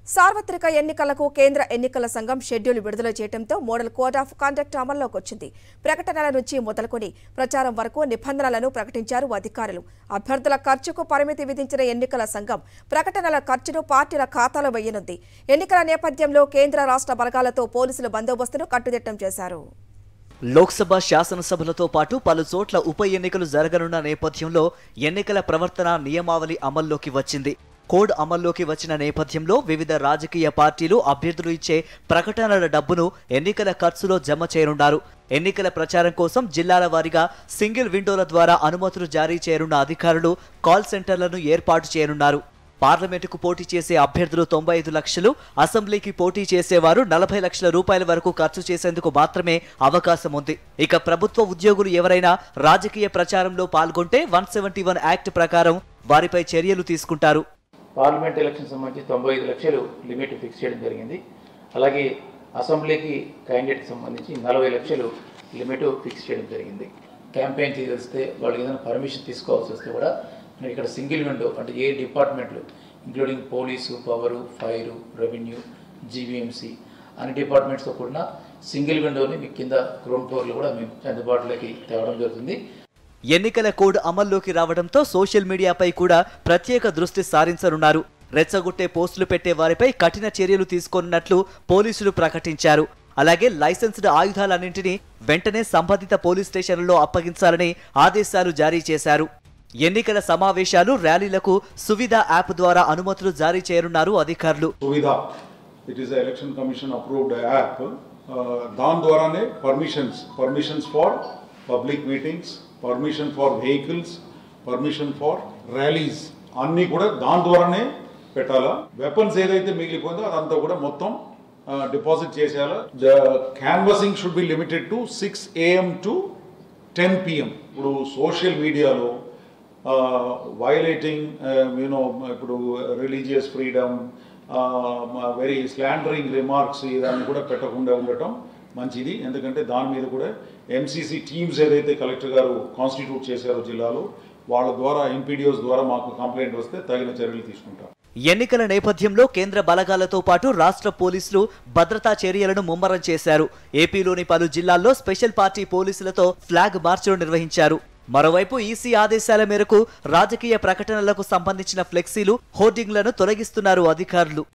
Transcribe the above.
సార్వత్రిక ఎన్నికలకు కేంద్ర ఎన్నికల సంఘం షెడ్యూల్ విడుదల చేయడంతో మోడల్ కోడ్ ఆఫ్ కాండక్ట్ అమల్లోకి వచ్చింది ప్రకటనల నుంచి మొదలుకొని ప్రచారం వరకు నిబంధనలను ప్రకటించారు అధికారులు అభ్యర్థుల ఖర్చుకు పరిమితి విధించిన ఎన్నికల సంఘం ప్రకటనల ఖర్చును పార్టీల ఖాతాలో వేయనుంది ఎన్నికల నేపథ్యంలో కేంద్ర రాష్ట్ర బలగాలతో పోలీసుల బందోబస్తును కట్టుదిట్టం చేశారు లోక్సభ శాసనసభలతో పాటు పలు చోట్ల ఉప ఎన్నికలు జరగనున్న నేపథ్యంలో ఎన్నికల ప్రవర్తన నియమావళి అమల్లోకి వచ్చింది కోడ్ అమల్లోకి వచ్చిన నేపథ్యంలో వివిధ రాజకీయ పార్టీలు అభ్యర్థులు ఇచ్చే ప్రకటనల డబ్బును ఎన్నికల ఖర్చులో జమ చేయనున్నారు ఎన్నికల ప్రచారం కోసం జిల్లాల వారీగా సింగిల్ విండోల ద్వారా అనుమతులు జారీ చేయనున్న అధికారులు కాల్ సెంటర్లను ఏర్పాటు చేయనున్నారు పార్లమెంటుకు పోటీ చేసే అభ్యర్థులు తొంభై ఐదు లక్షలు అసెంబ్లీకి పోటీ చేసేవారు నలభై లక్షల రూపాయల వరకు ఖర్చు చేసేందుకు మాత్రమే అవకాశం ఉంది ఇక ప్రభుత్వ ఉద్యోగులు ఎవరైనా రాజకీయ ప్రచారంలో పాల్గొంటే వన్ సెవెంటీ వన్ యాక్ట్ ప్రకారం వారిపై చర్యలు తీసుకుంటారు పార్లమెంట్ ఎలక్షన్ సంబంధించి తొంభై ఐదు లక్షలు లిమిట్ ఫిక్స్ చేయడం జరిగింది అలాగే అసెంబ్లీకి క్యాండిడేట్కి సంబంధించి నలభై లక్షలు లిమిట్ ఫిక్స్ చేయడం జరిగింది క్యాంపెయిన్ చేయదలిస్తే వాళ్ళకి ఏదైనా పర్మిషన్ తీసుకోవాల్సి వస్తే కూడా మనకి ఇక్కడ సింగిల్ విండో అంటే ఏ డిపార్ట్మెంట్లు including police power fire revenue GVMC అన్ని డిపార్ట్మెంట్స్తో కూడిన సింగిల్ విండోని మీకు కింద గ్రౌండ్ ఫ్లోర్లో కూడా మేము అందుబాటులోకి తేవడం జరుగుతుంది ఎన్నికల కోడ్ అమల్లోకి రావడంతో సోషల్ మీడియాపై కూడా ప్రత్యేక దృష్టి సారించనున్నారు రెచ్చగొట్టే పోస్టులు పెట్టే వారిపై కఠిన చర్యలు తీసుకోనున్నట్లు పోలీసులు ప్రకటించారు అలాగే లైసెన్స్డ్ ఆయుధాలన్నింటినీ వెంటనే సంబంధిత పోలీస్ స్టేషన్లలో అప్పగించాలని ఆదేశాలు జారీ చేశారు ఎన్నికల సమావేశాలు ర్యాలీలకు సువిధ యాప్ ద్వారా అనుమతులు జారీ చేయనున్నారు అధికారులు Suvidha it is election commission approved app దాని ద్వారానే permissions permissions for public meetings permission for vehicles permission for rallies అన్నీ కూడా దాని ద్వారానే పెట్టాలా వెపన్స్ ఏదైతే మిగిలిపోయిందో అదంతా కూడా మొత్తం డిపాజిట్ చేసేయాలా the canvassing should be limited to six AM to ten PM ఇప్పుడు సోషల్ మీడియాలో వైలేటింగ్ యూనో ఇప్పుడు religious freedom very slandering remarks ఇవన్నీ కూడా పెట్టకుండా ఉండటం మంచిది ఎందుకంటే దాని మీద కూడా ఎంసీసీ టీమ్స్ ఏదైతే కలెక్టర్ గారు కాన్స్టిట్యూట్ చేశారో జిల్లాలో వాళ్ళ ద్వారా ఎంపీడీఓస్ ద్వారా మాకు కంప్లైంట్ వస్తే తగిన చర్యలు తీసుకుంటాం ఎన్నికల నేపథ్యంలో కేంద్ర బలగాలతో పాటు రాష్ట్ర పోలీసులు భద్రతా చర్యలను ముమ్మరం చేశారు ఏపీలోని పలు జిల్లాల్లో స్పెషల్ పార్టీ పోలీసులతో ఫ్లాగ్ మార్చులు నిర్వహించారు మరోవైపు ఈసీ ఆదేశాల మేరకు రాజకీయ ప్రకటనలకు సంబంధించిన ఫ్లెక్సీలు హోర్డింగ్లను తొలగిస్తున్నారు అధికారులు